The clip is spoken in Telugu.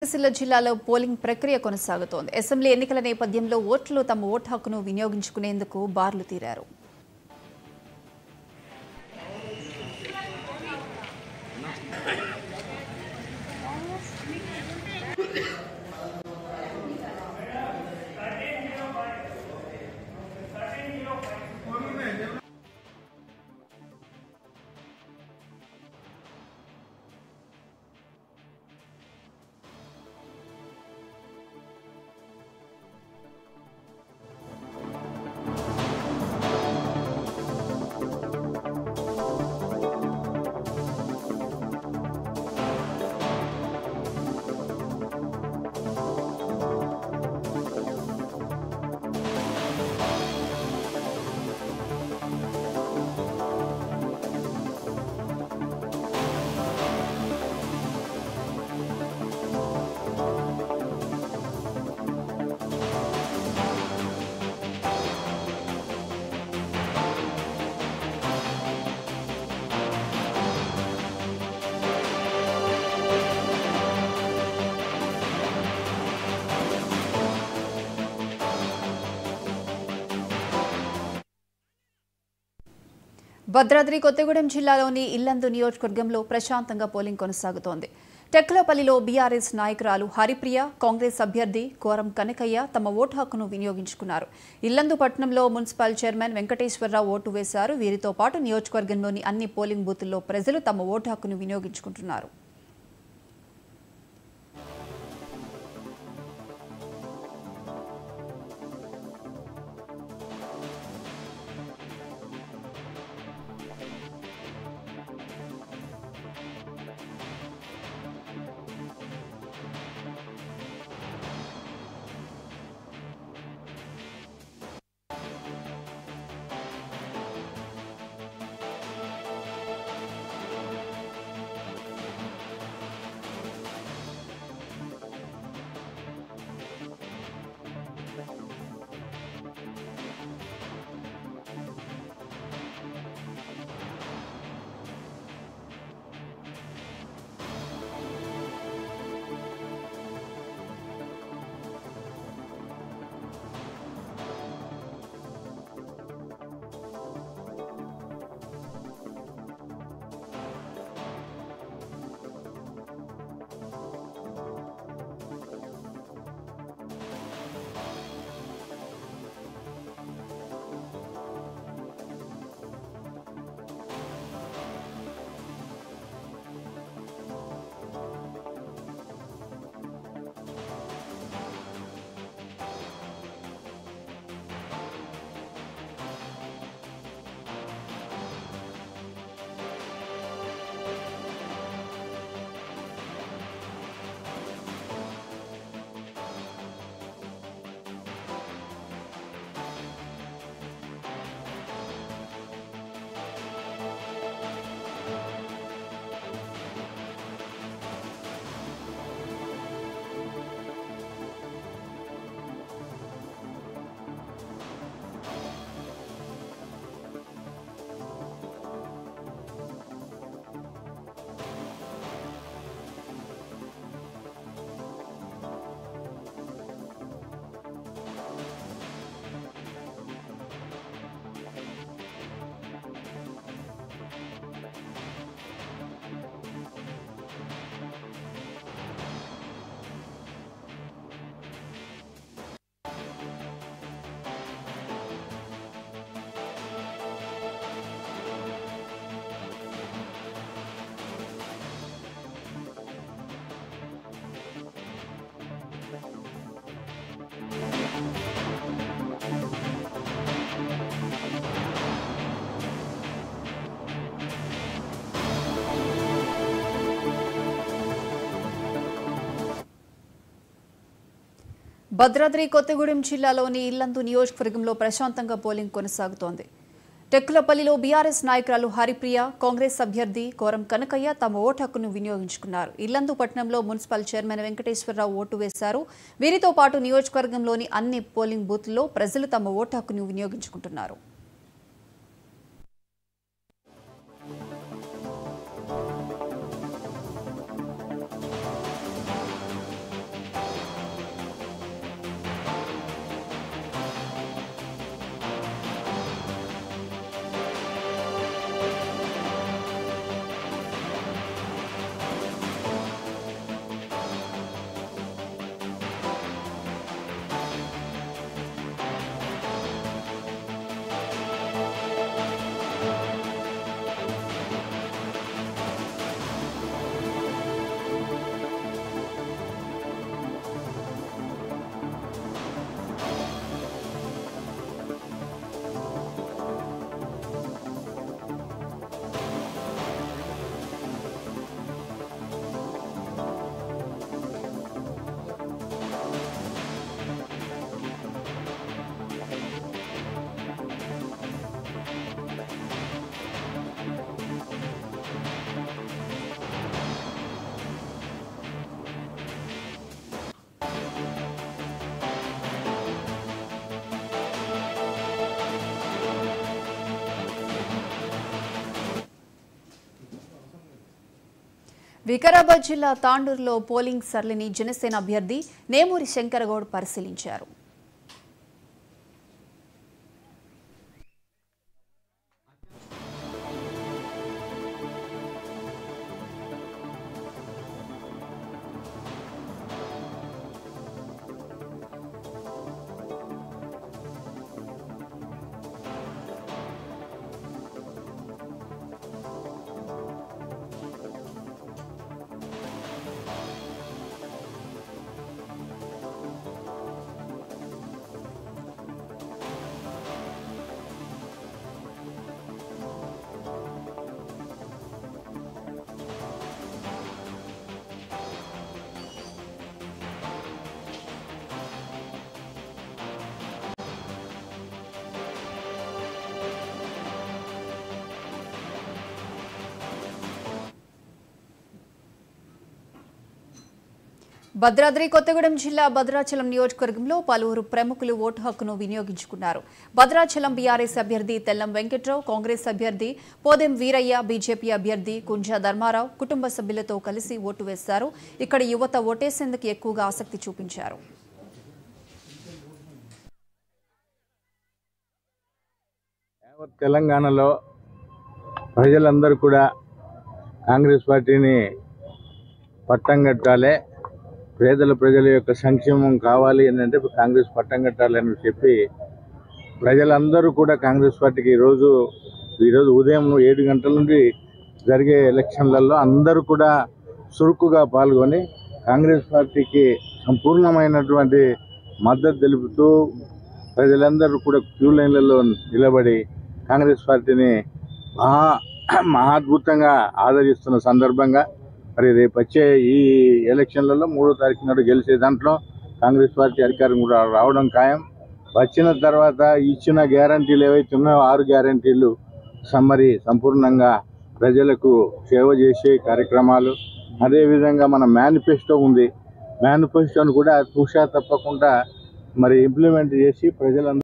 సిరిసిల్ల జిల్లాలో పోలింగ్ ప్రక్రియ కొనసాగుతోంది అసెంబ్లీ ఎన్నికల నేపథ్యంలో ఓట్లు తమ ఓటు హక్కును వినియోగించుకునేందుకు బార్లు తీరారు భద్రాద్రి కొత్తగూడెం జిల్లాలోని ఇల్లందు నియోజకవర్గంలో ప్రశాంతంగా పోలింగ్ కొనసాగుతోంది టెక్లపల్లిలో బీఆర్ఎస్ నాయకురాలు హరిప్రియ కాంగ్రెస్ అభ్యర్థి కోరం కనకయ్య తమ ఓటు హక్కును వినియోగించుకున్నారు ఇల్లందు పట్టణంలో మున్సిపల్ చైర్మన్ వెంకటేశ్వరరావు ఓటు వేశారు వీరితో పాటు నియోజకవర్గంలోని అన్ని పోలింగ్ బూతుల్లో ప్రజలు తమ ఓటు హక్కును వినియోగించుకుంటున్నారు భద్రాద్రి కొత్తగూడెం జిల్లాలోని ఇల్లందు నియోజకవర్గంలో ప్రశాంతంగా పోలింగ్ కొనసాగుతోంది టెక్కులపల్లిలో బీఆర్ఎస్ నాయకురాలు హరిప్రియ కాంగ్రెస్ అభ్యర్థి కోరం కనకయ్య తమ ఓటు హక్కును వినియోగించుకున్నారు ఇల్లందు పట్టణంలో మున్సిపల్ చైర్మన్ వెంకటేశ్వరరావు ఓటు వేశారు వీరితో పాటు నియోజకవర్గంలోని అన్ని పోలింగ్ బూత్ల్లో ప్రజలు తమ ఓటు హక్కును వినియోగించుకుంటున్నారు వికారాబాద్ జిల్లా తాండూరులో పోలింగ్ సరళిని జనసేన అభ్యర్థి నేమూరి శంకరగౌడ్ పరిశీలించారు భద్రాద్రి కొత్తగూడెం జిల్లా భద్రాచలం నియోజకవర్గంలో పలువురు ప్రముఖులు ఓటు హక్కును వినియోగించుకున్నారు భద్రాచలం బీఆర్ఎస్ అభ్యర్థి తెల్లం వెంకట్రావు కాంగ్రెస్ అభ్యర్థి పోదెం వీరయ్య బీజేపీ అభ్యర్థి కుంజా ధర్మారావు కుటుంబ సభ్యులతో కలిసి ఓటు వేశారు ఇక్కడ యువత ఓటేసేందుకు ఎక్కువగా ఆసక్తి చూపించారు యావత్ తెలంగాణలో ప్రజలందరూ కూడా కాంగ్రెస్ పార్టీని పట్టం కట్టాలి పేదల ప్రజల యొక్క సంక్షేమం కావాలి అని అంటే కాంగ్రెస్ పట్టం కట్టాలని చెప్పి ప్రజలందరూ కూడా కాంగ్రెస్ పార్టీకి ఈరోజు ఈరోజు ఉదయం ఏడు గంటల నుండి జరిగే ఎలక్షన్లలో అందరూ కూడా చురుకుగా పాల్గొని కాంగ్రెస్ పార్టీకి సంపూర్ణమైనటువంటి మద్దతు తెలుపుతూ ప్రజలందరూ కూడా క్యూ లైన్లలో నిలబడి కాంగ్రెస్ పార్టీని మహా మహాద్భుతంగా ఆదరిస్తున్న సందర్భంగా మరి రేపు వచ్చే ఈ ఎలక్షన్లలో మూడో తారీఖు నాడు గెలిచే దాంట్లో కాంగ్రెస్ పార్టీ అధికారం కూడా రావడం ఖాయం వచ్చిన తర్వాత ఇచ్చిన గ్యారంటీలు ఏవైతే ఉన్నాయో ఆరు గ్యారంటీలు సమ్మరి సంపూర్ణంగా ప్రజలకు సేవ చేసే కార్యక్రమాలు అదేవిధంగా మన మేనిఫెస్టో ఉంది మేనిఫెస్టోను కూడా తూషా తప్పకుండా మరి ఇంప్లిమెంట్ చేసి ప్రజలందరూ